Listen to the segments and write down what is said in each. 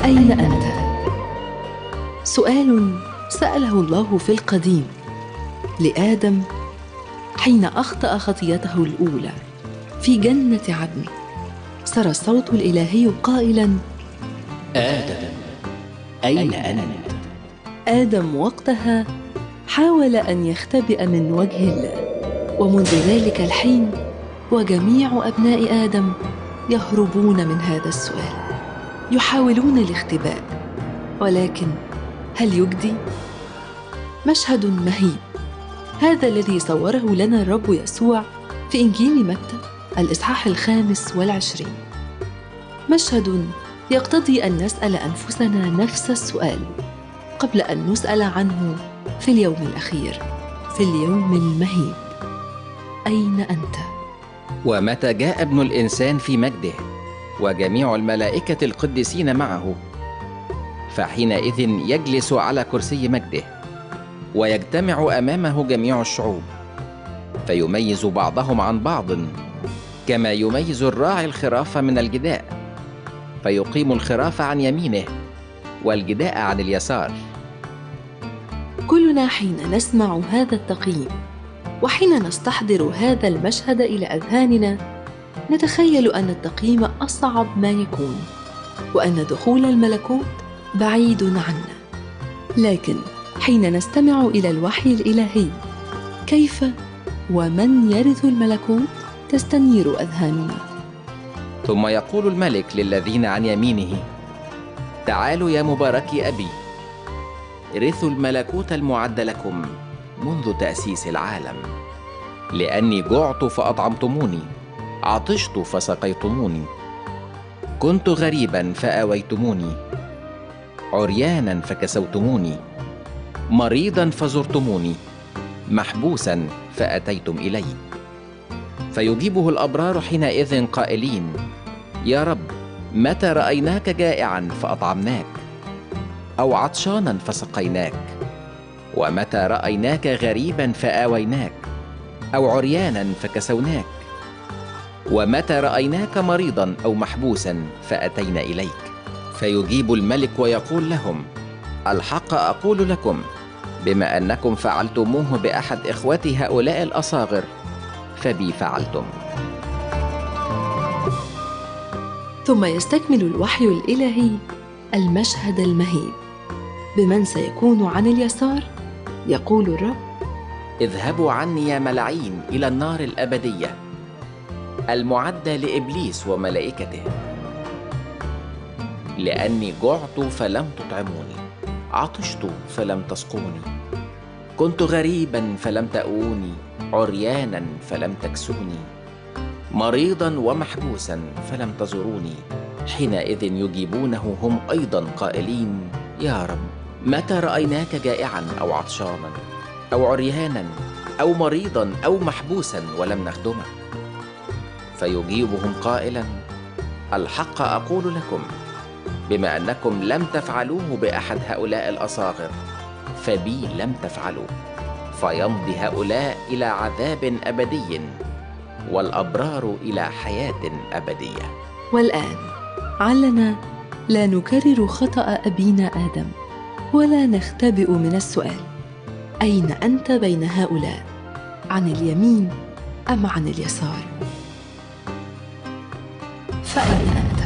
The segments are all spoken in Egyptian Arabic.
أين أنت؟ سؤال سأله الله في القديم لآدم حين أخطأ خطيته الأولى في جنة عدن سرى الصوت الإلهي قائلا آدم أين أنت؟ آدم وقتها حاول أن يختبئ من وجه الله ومنذ ذلك الحين وجميع أبناء آدم يهربون من هذا السؤال يحاولون الاختباء ولكن هل يجدي؟ مشهد مهيب هذا الذي صوره لنا الرب يسوع في إنجيل متى الإصحاح الخامس والعشرين مشهد يقتضي أن نسأل أنفسنا نفس السؤال قبل أن نسأل عنه في اليوم الأخير في اليوم المهيب أين أنت؟ ومتى جاء ابن الإنسان في مجده وجميع الملائكة القديسين معه فحينئذ يجلس على كرسي مجده ويجتمع أمامه جميع الشعوب فيميز بعضهم عن بعض كما يميز الراعي الخراف من الجداء فيقيم الخراف عن يمينه والجداء عن اليسار كلنا حين نسمع هذا التقييم وحين نستحضر هذا المشهد الى اذهاننا نتخيل ان التقييم اصعب ما يكون وان دخول الملكوت بعيد عنا لكن حين نستمع الى الوحي الالهي كيف ومن يرث الملكوت تستنير اذهاننا ثم يقول الملك للذين عن يمينه تعالوا يا مباركي أبي رثوا الملكوت المعد لكم منذ تأسيس العالم لأني جعت فأطعمتموني عطشت فسقيتموني كنت غريبا فآويتموني عريانا فكسوتموني مريضا فزرتموني محبوسا فأتيتم إلي فيجيبه الأبرار حينئذ قائلين يا رب متى رأيناك جائعا فأطعمناك أو عطشانا فسقيناك ومتى رأيناك غريبا فآويناك أو عريانا فكسوناك ومتى رأيناك مريضا أو محبوسا فأتينا إليك فيجيب الملك ويقول لهم الحق أقول لكم بما أنكم فعلتموه بأحد إخوتي هؤلاء الأصاغر فبي فعلتم ثم يستكمل الوحي الالهي المشهد المهيب بمن سيكون عن اليسار يقول الرب اذهبوا عني يا ملعين إلى النار الأبدية المعدة لإبليس وملائكته لأني جعت فلم تطعموني عطشت فلم تسقوني كنت غريبا فلم تأووني عريانا فلم تكسوني مريضا ومحبوسا فلم تزوروني حينئذ يجيبونه هم ايضا قائلين يا رب متى رايناك جائعا او عطشانا او عريانا او مريضا او محبوسا ولم نخدمك فيجيبهم قائلا الحق اقول لكم بما انكم لم تفعلوه باحد هؤلاء الاصاغر فبي لم تفعلوا فيمضي هؤلاء الى عذاب ابدي والابرار الى حياه ابديه والان علنا لا نكرر خطا ابينا ادم ولا نختبئ من السؤال اين انت بين هؤلاء عن اليمين ام عن اليسار فاين انت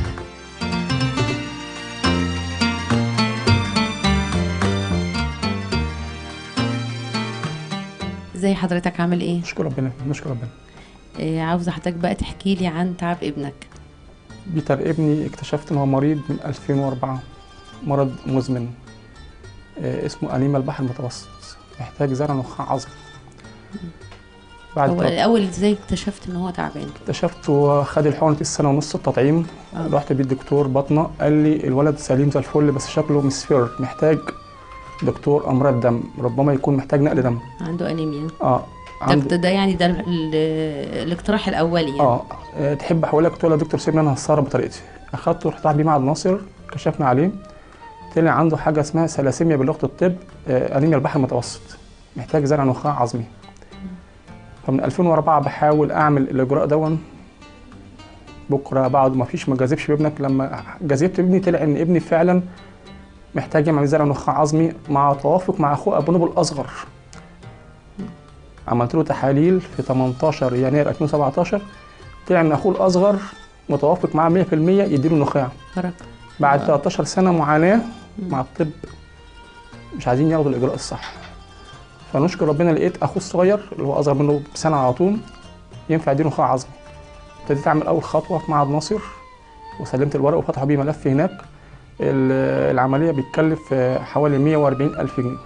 ازي حضرتك عامل ايه؟ نشكر ربنا نشكر ربنا آه، عاوزه حضرتك بقى تحكي لي عن تعب ابنك بيتر ابني اكتشفت ان هو مريض من 2004 مرض مزمن آه، اسمه انيميا البحر المتوسط محتاج زرع نخاع عظمي بعد هو تلات- الاول ازاي اكتشفت ان هو تعبان اكتشفت وخد الحقنة السنة ونص التطعيم آه. رحت بيه الدكتور بطنة قال لي الولد سليم زي الفل بس شكله مسفر محتاج دكتور أمراض دم ربما يكون محتاج نقل دم عنده انيميا اه ده, عنده ده يعني ده ال- ال- الاقتراح الاولي يعني اه آه، تحب احولك قلت له يا دكتور سيبني انا هتصرف بطريقتي اخدته رحت بيه معهد ناصر كشفنا عليه طلع عنده حاجه اسمها ثلاسيميا بلغه الطب آه، انيميا البحر المتوسط محتاج زرع نخاع عظمي فمن 2004 بحاول اعمل الاجراء دون بكره بعد ما فيش ما جاذبش بابنك لما جاذبت ابني طلع ان ابني فعلا محتاج يعمل زرع نخاع عظمي مع توافق مع اخوه ابو نوبل الاصغر عملت له تحاليل في 18 يناير 2017 طلع ان اخوه الاصغر متوافق معاه 100% يديله نخاع بركه بعد آه. 13 سنه معاناه مم. مع الطب مش عايزين ياخدوا الاجراء الصح فنشكر ربنا لقيت اخوه الصغير اللي هو اصغر منه بسنه على طول ينفع يديله نخاع عظمي ابتديت اعمل اول خطوه في معهد ناصر وسلمت الورق وفتحوا بيه ملف هناك ال- العمليه بتكلف آه، حوالي 140 الف جنيه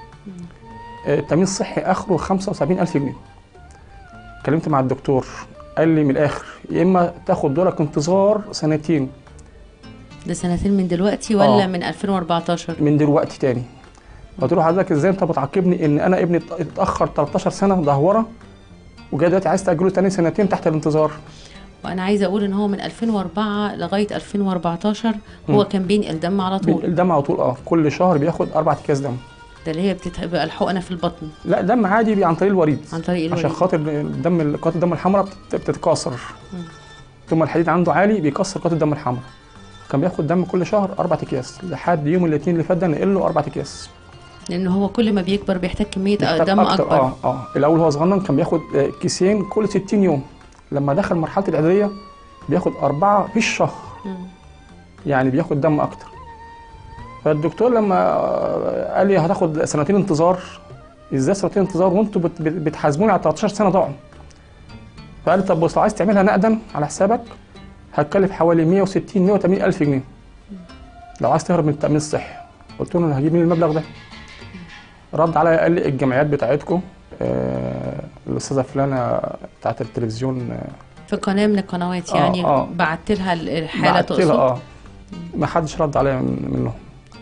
آه، التامين الصحي اخره 75 الف جنيه اتكلمت مع الدكتور قال لي من الاخر يا اما تاخد دورك انتظار سنتين ده سنتين من دلوقتي ولا آه. من 2014 من دلوقتي تاني قلت له حضرتك ازاي انت بتعاقبني ان انا ابني ات- اتاخر 13 سنه دهوره وجاي دلوقتي عايز تاجله تاني سنتين تحت الانتظار وانا عايزه اقول ان هو من 2004 لغايه 2014 هو مم. كان بينقل دم على طول الدم على طول اه كل شهر بياخد اربع اكياس دم ده اللي هي بتبقى الحقنه في البطن لا دم عادي بي عن طريق الوريد عن طريق الوريد عشان خاطر الدم قطره الدم الحمراء بتت- بتتكاثر مم. ثم الحديد عنده عالي بيكسر قطره الدم الحمراء كان بياخد دم كل شهر اربع اكياس لحد يوم الاثنين اللي فات ده نقل له اربع اكياس لان هو كل ما بيكبر بيحتاج كميه محتاج دم أكتر. اكبر اه اه الاول هو صغنن كان بياخد آه، كيسين كل 60 يوم لما دخل مرحله الاعداديه بياخد اربعه في الشهر مم. يعني بياخد دم اكتر فالدكتور لما آه، قال لي هتاخد سنتين انتظار ازاي سنتين انتظار وانتوا بت- بت- بتحاسبوني على 13 سنه ضاعوا فقال لي طب بص لو عايز تعملها نقدا على حسابك هتكلف حوالي 160 180 الف جنيه لو عايز تهرب من التامين الصحي قلت له انا هجيب منين المبلغ ده رد عليا قال لي الجمعيات بتاعتكم آه الاستاذه فلانه بتاعت التلفزيون آه في قناه من القنوات آه، يعني آه. بعت لها الحاله بعت لها تقصد اه ما حدش رد عليا من- منهم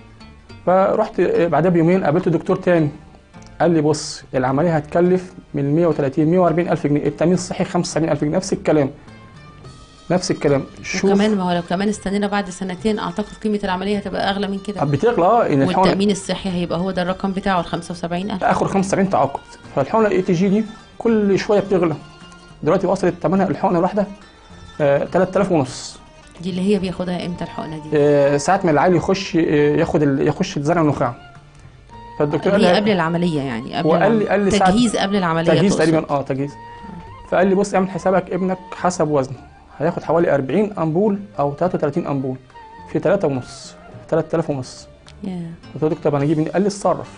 فرحت بعدها بيومين قابلت دكتور تاني قال لي بص العمليه هتكلف من 130 140 الف جنيه التامين الصحي 75 الف جنيه نفس الكلام نفس الكلام شوف وكمان ما هو لو كمان استنينا بعد سنتين اعتقد قيمه العمليه هتبقى اغلى من كده بتغلى اه ان الحقنه والتامين الصحي هيبقى هو ده الرقم بتاعه ال 75000 اخر 75 تعاقد فالحقنه الاي تي جي دي كل شويه بتغلى دلوقتي وصلت ثمنها الحقنه الواحده آه 3000 ونص دي اللي هي بياخدها امتى الحقنه دي آه ساعات ما العيل يخش آه ياخد ال- يخش زرع النخاع فالدكتور قال اللي هي لي قبل العمليه يعني قبل هو قال لي- العملية. قال لي ساعة- تجهيز قبل العمليه تجهيز تقصد. تقريبا اه تجهيز فقال لي بص اعمل حسابك ابنك حسب وزنه هياخد حوالي 40 امبول او 33 امبول في 3 ونص 3000 ونص يا. قلت له دكتور طب انا اجيب منين؟ قال لي اتصرف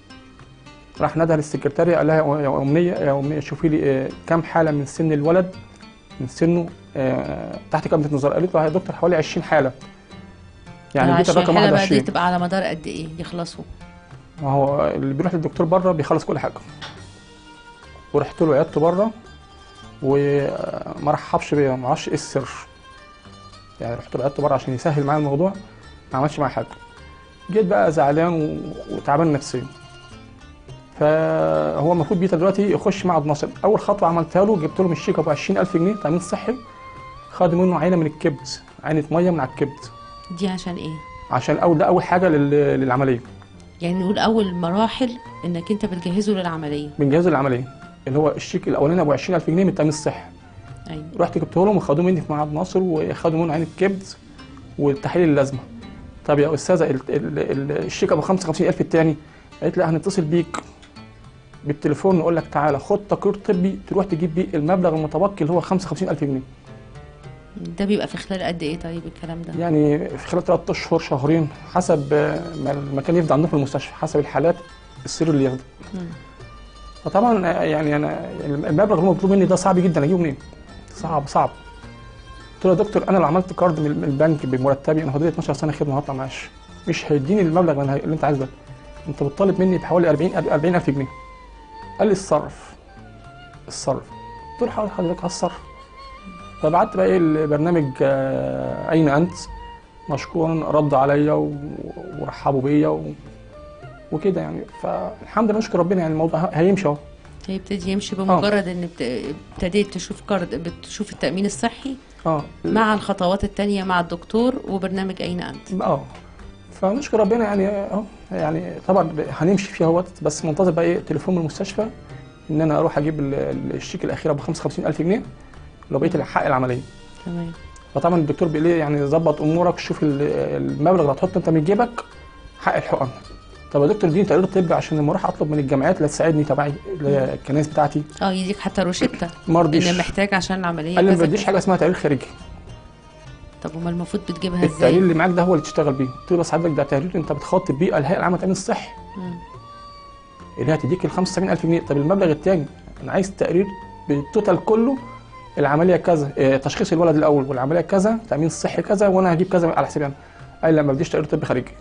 راح نادى للسكرتاريه قال لها يا يا امنيه يا امنيه شوفي لي آه، كام حاله من سن الولد من سنه آه، تحت كاميرا النظر قالت له يا دكتور حوالي 20 حاله يعني اديت عشان الرقم الحالة بقى دي 21 تبقى على مدار قد ايه يخلصوا ما هو اللي بيروح للدكتور بره بيخلص كل حاجه ورحت له عيادته بره وما رحبش بيا ما اعرفش ايه السر يعني رحت له عيادته بره عشان يسهل معايا الموضوع ما عملش معايا حاجه جيت بقى زعلان و- وتعبان نفسيا فهو المفروض بيتا دلوقتي يخش معهد ناصر اول خطوه عملتها له جبت له من الشيك ابو 20000 جنيه تامين صحي خد منه عينه من الكبد عينه ميه من على الكبد دي عشان ايه عشان اول ده اول حاجه لل- للعمليه يعني نقول اول مراحل انك انت بتجهزه للعمليه بنجهزه للعمليه اللي هو الشيك الاولاني ابو 20000 جنيه من التامين الصحي ايوه رحت جبته لهم وخدوه مني في معهد ناصر وخدوا منه عين الكبد والتحاليل اللازمه طب يا استاذه ال- ال- ال- الشيك ابو 55000 التاني قالت لا هنتصل بيك بالتليفون نقول لك تعالى خد تقرير طبي تروح تجيب بيه المبلغ المتبقي اللي هو 55000 جنيه ده بيبقى في خلال قد ايه طيب الكلام ده يعني في خلال ثلاث اشهر شهرين حسب آه، ما المكان يفضى عندنا في المستشفى حسب الحالات السر اللي ياخده مم. فطبعا آه، يعني انا المبلغ اللي مطلوب مني ده صعب جدا اجيبه منين؟ صعب صعب قلت له يا دكتور انا لو عملت كارد من من البنك بمرتبي انا فاضل لي 12 سنه خدمه وهطلع معاش مش هيديني المبلغ اللي اللي انت عايزه ده انت بتطالب مني بحوالي 40 40000 جنيه قال لي اتصرف اتصرف قلت له حاضر حضرتك هتصرف فبعت بقى ايه البرنامج آه، اين انت مشكورا ردوا عليا و- ورحبوا بيا و... وكده يعني فالحمد لله نشكر ربنا يعني الموضوع ه- هيمشي اهو هيبتدي يمشي بمجرد ان بت- ابتديت تشوف كارد بتشوف التامين الصحي اه مع الخطوات التانية مع الدكتور وبرنامج اين انت اه فنشكر ربنا يعني اهو يعني طبعا هنمشي فيها اهوت بس منتظر بقى ايه تليفون من المستشفى ان انا اروح اجيب ال- ال- الشيك الاخير ابو 55000 جنيه لو بقيت حق العمليه تمام فطبعا الدكتور بيقول لي يعني ظبط امورك شوف ال- المبلغ اللي هتحطه انت من جيبك حق الحقن طب يا دكتور اديني تقرير طبي عشان لما اروح اطلب من الجامعات اللي تساعدني تبعي اللي هي الكنائس بتاعتي اه يديك حتى روشته ما رضيش ان محتاج عشان العمليه قال لي ما كذا بديش كذا. حاجه اسمها تقرير خارجي طب امال المفروض بتجيبها التقرير ازاي؟ اللي معاك ده هو اللي تشتغل بيه قلت له بس حضرتك ده تقرير انت بتخاطب بيه الهيئه العامه للتامين الصحي مم. اللي هي هتديك ال 75000 جنيه طب المبلغ الثاني انا عايز تقرير بالتوتال كله العمليه كذا اه تشخيص الولد الاول والعمليه كذا تامين صحي كذا وانا هجيب كذا على حسابي انا قال لي لا ما بديش تقرير طبي خارجي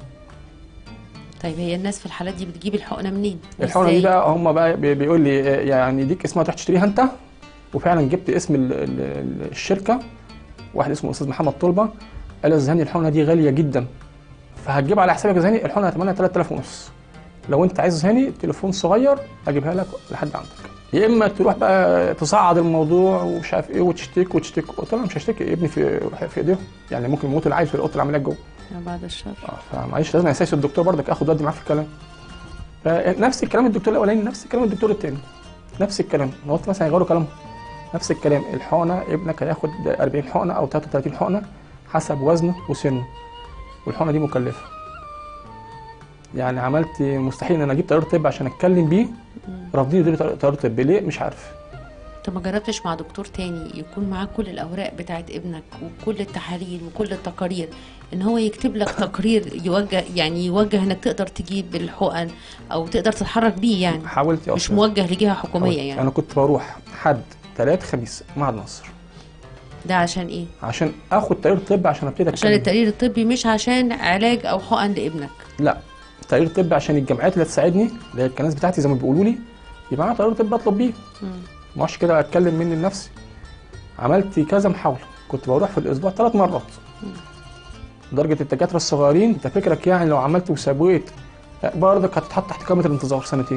طيب هي الناس في الحالات دي بتجيب الحقنه منين؟ الحقنه إزاي؟ دي بقى هم بقى بي- بيقول لي اه، يعني ديك اسمها تروح تشتريها انت وفعلا جبت اسم ال ال ال الشركه واحد اسمه استاذ محمد طلبه قال لي يا زهاني الحقنه دي غاليه جدا فهتجيب على حسابك يا زهاني الحقنه هتمنى 3000 ونص لو انت عايز زهاني تليفون صغير اجيبها لك لحد عندك يا اما تروح بقى تصعد الموضوع ومش عارف ايه وتشتكي وتشتكي قلت له أنا مش هشتكي ابني في في ايديهم يعني ممكن يموت العيل في اوضه العمليات جوه بعد الشر اه فمعلش لازم اساس الدكتور برضك اخد ودي معاه في الكلام فنفس الكلام الدكتور الاولاني نفس الكلام الدكتور الثاني نفس الكلام لو قلت مثلا يغيروا كلامهم نفس الكلام الحقنه ابنك هياخد 40 حقنه او 33 حقنه حسب وزنه وسنه والحقنه دي مكلفه يعني عملت مستحيل ان انا اجيب تقرير طبي عشان اتكلم بيه رافضين يدوني تقرير طبي ليه مش عارف طب ما جربتش مع دكتور تاني يكون معاه كل الاوراق بتاعت ابنك وكل التحاليل وكل التقارير ان هو يكتب لك تقرير يوجه يعني يوجه انك تقدر تجيب الحقن او تقدر تتحرك بيه يعني حاولت يا مش أستاذ. موجه لجهه حكوميه حاولت. يعني انا كنت بروح حد ثلاث خميس معهد نصر ده عشان ايه؟ عشان اخد تقرير طبي عشان ابتدي عشان أتكلم. التقرير الطبي مش عشان علاج او حقن لابنك لا تقرير طبي عشان الجامعات اللي تساعدني اللي هي الكنائس بتاعتي زي ما بيقولوا لي يبقى معايا تقرير طبي اطلب بيه ما اعرفش كده اتكلم مني لنفسي عملت كذا محاوله كنت بروح في الاسبوع ثلاث مرات درجه الدكاتره الصغيرين انت فكرك يعني لو عملت وسويت برضك هتتحط تحت قائمه الانتظار سنتين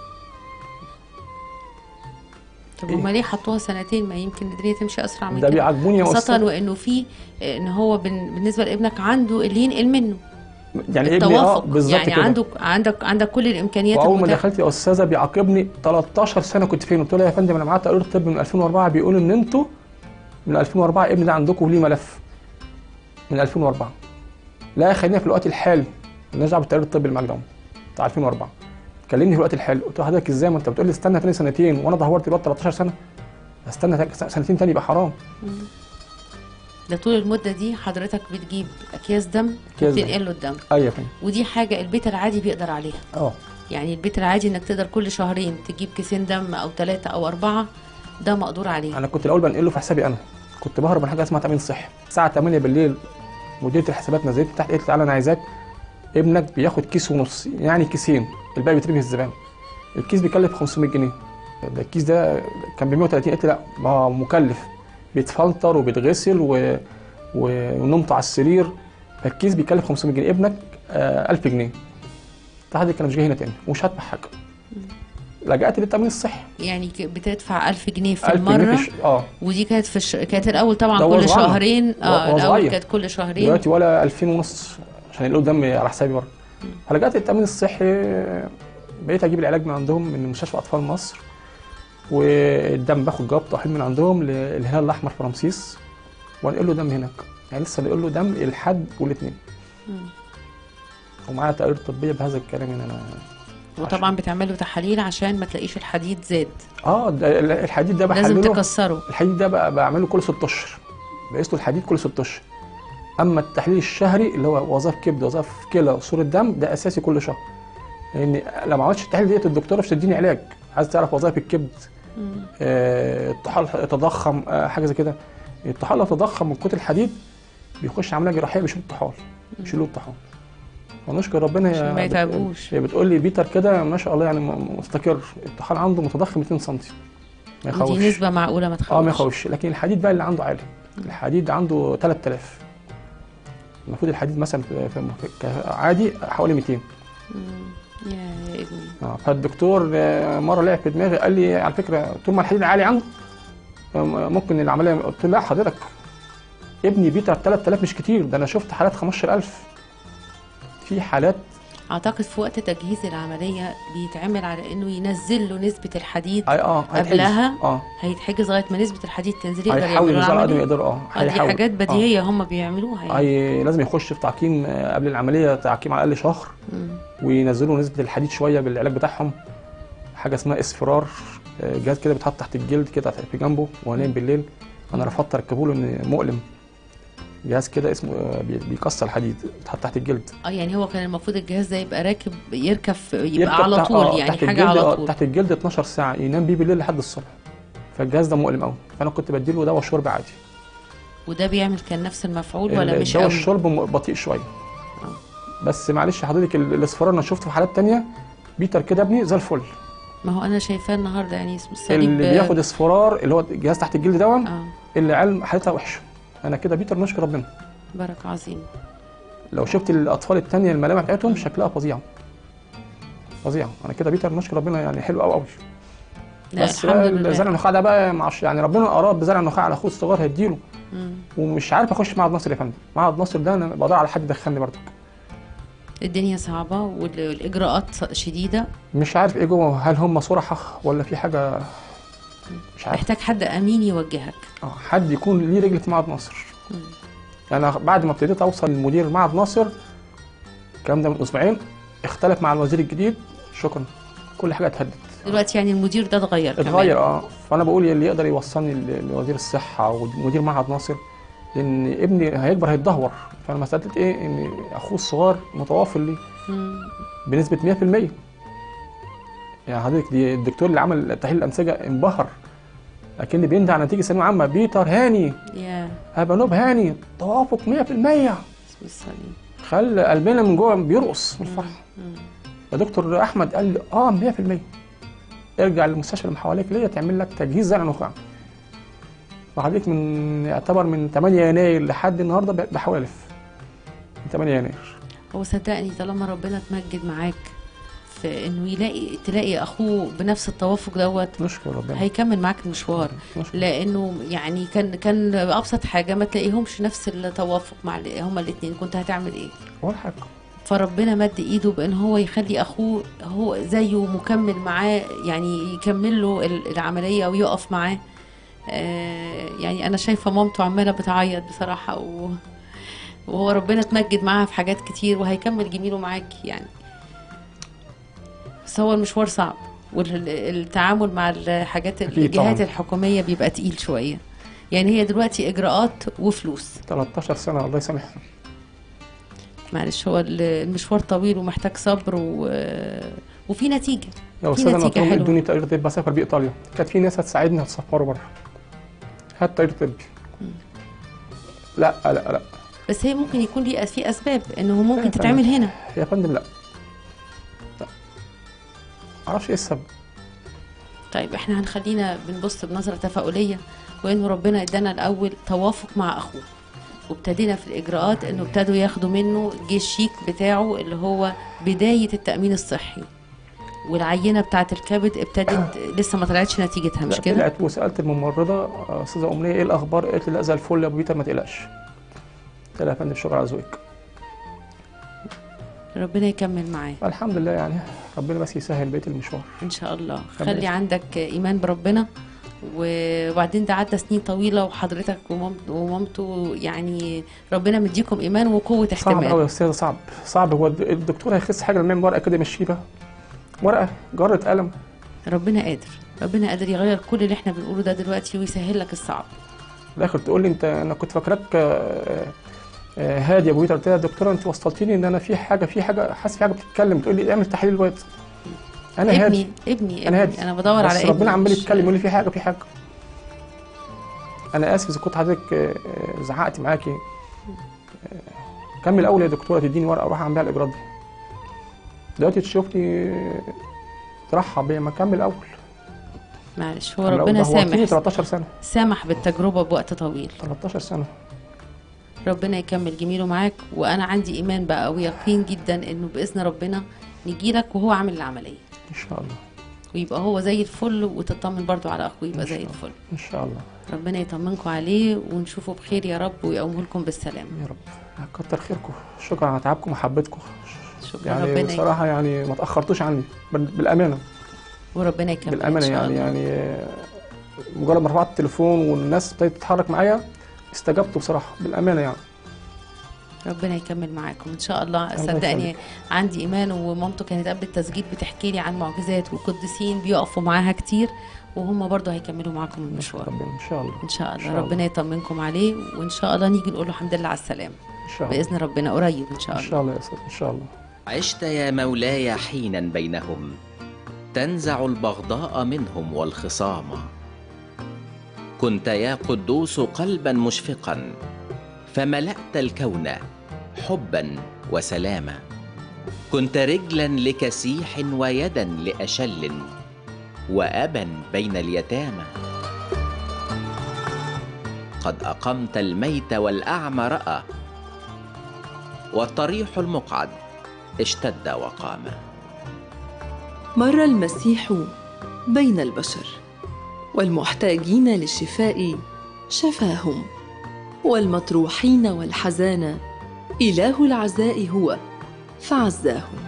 طب إيه؟ هما ليه حطوها سنتين ما يمكن الدنيا تمشي اسرع من ده كده بيعجبوني يا خاصة استاذ وانه في ان هو بن- بالنسبة لابنك عنده اللي ينقل منه يعني ابني اه التوافق بالظبط يعني كده عندك عندك عندك كل الامكانيات واول ما المتاحة. دخلت يا استاذه بيعاقبني 13 سنه كنت فين قلت له يا فندم انا معايا تقرير طبي من 2004 بيقول ان انتوا من 2004 ابني ده عندكم ليه ملف من 2004 لا خلينا في الوقت الحالي مالناش دعوه بالتقرير الطبي اللي معاك ده بتاع 2004 كلمني في الوقت الحالي قلت له حضرتك ازاي ما انت بتقول لي استنى تاني سنتين وانا دهورت الوقت 13 سنه استنى تا- سنتين تاني يبقى حرام ده طول المدة دي حضرتك بتجيب اكياس دم أكياس دم. تنقل له الدم ايوه يا فندم ودي حاجة البيت العادي بيقدر عليها اه يعني البيت العادي انك تقدر كل شهرين تجيب كيسين دم او ثلاثة او اربعة ده مقدور عليه انا كنت الاول بنقله في حسابي انا كنت بهرب من حاجه اسمها تامين صحي الساعه 8 بالليل مديره الحسابات نزلت تحت قالت لي تعالى انا عايزاك ابنك بياخد كيس ونص يعني كيسين الباقي بيترمي في الزباله الكيس بيكلف 500 جنيه ده الكيس ده كان ب 130 قلت لا ما هو مكلف بيتفلتر وبيتغسل و... و... ونومته على السرير فالكيس بيكلف 500 جنيه ابنك آه 1000 جنيه تحدي كان مش جاي هنا تاني ومش هدفع حاجه لجأت للتامين الصحي يعني ك- بتدفع 1000 جنيه في 1000 جنيه المرة في الش- اه ودي كانت في الش... كانت الاول طبعا ده هو كل صغير. شهرين هو- اه هو الاول صغير. كانت كل شهرين دلوقتي ولا 2000 ونص عشان يلاقوا دم على حسابي برضه فلجأت للتأمين الصحي بقيت أجيب العلاج من عندهم من مستشفى أطفال مصر والدم باخد جواب تحويل من عندهم للهلال الأحمر في رمسيس وانقل له دم هناك يعني لسه بنقول له دم الحد والاثنين ومعايا تقارير طبية بهذا الكلام ان انا وطبعا بتعملوا تحاليل عشان ما تلاقيش الحديد زاد اه ده الحديد ده لازم بحلله تكسره الحديد ده بقى بعمله كل 6 اشهر بقيس له الحديد كل 6 اشهر اما التحليل الشهري اللي هو وظائف كبد وظائف كلى وصوره دم ده اساسي كل شهر لان لو ما عملتش التحليل ديت الدكتوره مش تديني علاج عايز تعرف وظائف الكبد آه، الطحال يتضخم آه، حاجه زي كده الطحال لو تضخم من كتر الحديد بيخش عمليه جراحيه بيشيل الطحال بيشيلوا الطحال ونشكر ربنا عشان هي ما بت- يتعبوش. هي بتقول لي بيتر كده ما شاء الله يعني م- مستقر الطحال عنده متضخم 2 سم ما يخوفش ودي نسبة معقولة ما اه ما تخوفش يخوفش لكن الحديد بقى اللي عنده عالي الحديد عنده 3000 المفروض الحديد مثلا في في- في- عادي حوالي 200 يا يا ابني اه فالدكتور آه، مره لعب في دماغي قال لي على فكره طول ما الحديد عالي عنده آه، ممكن العمليه قلت له لا حضرتك ابني بيتر 3000 مش كتير ده انا شفت حالات 15000 في حالات اعتقد في وقت تجهيز العمليه بيتعمل على انه ينزل له نسبه الحديد اي اه هيتحجز. قبلها اه هيتحجز لغايه ما نسبه الحديد تنزل يقدر هيحاول يعملوا يوصل على قد ما العمليه يقدر اه آه، دي هيحاول. حاجات آه. بديهيه هم بيعملوها يعني هي لازم يخش في تعقيم آه، قبل العمليه تعقيم على الاقل شهر مم. وينزلوا نسبه الحديد شويه بالعلاج بتاعهم حاجه اسمها اصفرار آه، جهاز كده بيتحط تحت الجلد كده في جنبه وهو نايم بالليل انا رفضت اركبه له ان مؤلم جهاز كده اسمه آه، بي- بيكسر الحديد بيتحط تحت الجلد اه يعني هو كان المفروض الجهاز ده يبقى راكب يركب في- يبقى يركب على تحت- طول آه، يعني تحت حاجه الجلد على آه، طول تحت الجلد 12 ساعه ينام بيه بالليل لحد الصبح فالجهاز ده مؤلم قوي فانا كنت بديله دواء شرب عادي وده بيعمل كان نفس المفعول ولا مش دواء قوي الشرب م- بطيء شويه بس معلش حضرتك ال- الاصفرار انا شفته في حالات تانية بيتر كده ابني زي الفل ما هو انا شايفاه النهارده يعني اسمه الصليب اللي بياخد اصفرار اللي هو الجهاز تحت الجلد ده اه اللي علم حالتها وحشه انا كده بيتر نشكر ربنا بركه عظيم لو شفت الاطفال التانية الملامح بتاعتهم شكلها فظيع فظيع انا كده بيتر نشكر ربنا يعني حلو قوي قوي لا بس الحمد بقى لله زرع النخاع ده بقى معش يعني ربنا اراد بزرع النخاع على اخوه الصغير هيديله مم. ومش عارف اخش معهد ناصر يا فندم معهد ناصر ده انا بدور على حد يدخلني برضه الدنيا صعبه وال- والاجراءات شديده مش عارف ايه جوه هل هم صرحة ولا في حاجه مش عارف محتاج حد امين يوجهك اه حد يكون ليه رجل في معهد ناصر مم. يعني أنا بعد ما ابتديت اوصل لمدير معهد ناصر الكلام ده من اسبوعين اختلف مع الوزير الجديد شكرا كل حاجه اتهدت دلوقتي يعني المدير ده اتغير كمان. اتغير اه فانا بقول اللي يقدر يوصلني ل- لوزير الصحه ومدير معهد ناصر لان ابني هيكبر هيتدهور فانا مساله ايه ان اخوه الصغير متوافر لي مم. بنسبه 100% يعني حضرتك دي الدكتور اللي عمل تحليل الانسجه انبهر لكن بيندى على نتيجه ثانويه عامه بيتر هاني يا هبقى هاني توافق 100% اسم الصليب خلى قلبنا من جوه بيرقص من الفرح مم. يا دكتور احمد قال لي اه 100% ارجع للمستشفى اللي حواليك ليه تعمل لك تجهيز زرع نخاع وحضرتك من يعتبر من 8 يناير لحد النهارده ب- بحاول الف من 8 يناير هو صدقني طالما ربنا اتمجد معاك في انه يلاقي تلاقي اخوه بنفس التوافق دوت نشكر ربنا هيكمل معاك المشوار نشكر لانه يعني كان كان ابسط حاجه ما تلاقيهمش نفس التوافق مع ال- هما الاثنين كنت هتعمل ايه ولا حاجه فربنا مد ايده بان هو يخلي اخوه هو زيه مكمل معاه يعني يكمل له ال- العمليه ويقف معاه آه، يعني انا شايفه مامته عماله بتعيط بصراحه و... وهو ربنا اتمجد معاها في حاجات كتير وهيكمل جميله معاك يعني بس هو المشوار صعب والتعامل مع الحاجات أكيد الجهات طبعاً. الحكوميه بيبقى تقيل شويه يعني هي دلوقتي اجراءات وفلوس 13 سنه الله يسامحهم معلش هو ال- المشوار طويل ومحتاج صبر و... وفي نتيجة يا استاذ انا نتيجة قلت لهم حلوة. ادوني تقرير طبي اسافر بيه ايطاليا كانت في ناس هتساعدني هتسفره بره هات تقرير طبي لا لا لا بس هي ممكن يكون ليه في أسباب إنه ممكن فاهم. تتعمل هنا يا فندم لا لا معرفش ايه السبب طيب احنا هنخلينا بنبص بنظرة تفاؤلية وإنه ربنا ادانا الأول توافق مع أخوه وابتدينا في الإجراءات إنه ابتدوا ياخدوا منه جه الشيك بتاعه اللي هو بداية التأمين الصحي والعينة بتاعة الكبد ابتدت لسه ما طلعتش نتيجتها مش لا، كده؟ طلعت وسالت الممرضه آه، استاذه امنيه ايه الاخبار قالت لي لا زي الفل يا ابو بيتر ما تقلقش قلت لها يا فندم شكرا على ذوقك ربنا يكمل معاه الحمد لله يعني ربنا بس يسهل بقيه المشوار ان شاء الله ربنا خلي يستر. عندك ايمان بربنا وبعدين ده عدى سنين طويله وحضرتك ومامت- ومامته يعني ربنا مديكم ايمان وقوه صعب قوي احتمال يا استاذ صعب صعب هو الد- الدكتور هيخس حاجه لما يعمل ورقه كده يمشيه بقى ورقه جره قلم ربنا قادر ربنا قادر يغير كل اللي احنا بنقوله ده دلوقتي ويسهل لك الصعب في الاخر تقول لي انت انا كنت فاكراك آه، آه، هادي يا ابو بيتر قلت لها يا دكتوره انت وصلتيني ان انا في حاجه في حاجه حاسس في حاجه بتتكلم تقول لي اعمل تحليل الواد انا هادي ابني ابني انا ابني هادي انا بدور بس على ابني ربنا عمال مش- يتكلم يقول لي في حاجه في حاجه انا اسف اذا كنت حضرتك آه، آه، زعقت معاكي آه، كمل اول يا دكتوره تديني ورقه اروح اعمل بيها الاجراءات دي دلوقتي تشوفني آه، ترحب بيا ما كمل اول معلش هو لو ربنا دهورتيني سامح 13 سنه سامح بالتجربه بوقت طويل 13 سنه ربنا يكمل جميله معاك وانا عندي ايمان بقى ويقين جدا انه باذن ربنا نجيلك وهو عامل العمليه ان شاء الله ويبقى هو زي الفل وتطمن برضو على اخوه يبقى إن شاء زي الله. الفل ان شاء الله ربنا يطمنكم عليه ونشوفه بخير يا رب ويقومه لكم بالسلامه يا رب كتر خيركم شكرا على تعبكم ومحبتكم شكرا يعني ربنا بصراحه يعني ما تاخرتوش عني بال- بالامانه وربنا يكمل إن بالامانه شاء يعني الله. يعني آه، مجرد ما رفعت التليفون والناس ابتدت تتحرك معايا استجبت بصراحه بالامانه يعني ربنا يكمل معاكم ان شاء الله الله صدقني يخليك. عندي ايمان ومامته كانت قبل التسجيل بتحكي لي عن معجزات وقديسين بيقفوا معاها كتير وهم برضه هيكملوا معاكم المشوار ربنا ان شاء الله ان شاء الله إن شاء الله. ربنا يطمنكم عليه وان شاء الله نيجي نقول له الحمد لله على السلامه ان شاء الله باذن ربنا قريب ان شاء ان الله شاء الله يا استاذ ان شاء الله عشت يا مولاي حينا بينهم تنزع البغضاء منهم والخصام كنت يا قدوس قلبا مشفقا فملأت الكون حبا وسلاما كنت رجلا لكسيح ويدا لأشل وأبا بين اليتامى قد أقمت الميت والأعمى رأى والطريح المقعد اشتد وقام مر المسيح بين البشر والمحتاجين للشفاء شفاهم والمطروحين والحزانى اله العزاء هو فعزاهم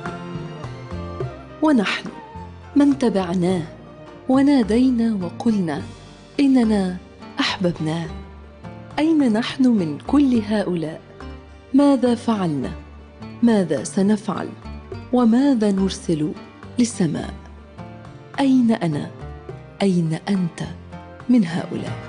ونحن من تبعناه ونادينا وقلنا اننا احببناه اين نحن من كل هؤلاء ماذا فعلنا ماذا سنفعل وماذا نرسل للسماء اين انا اين انت من هؤلاء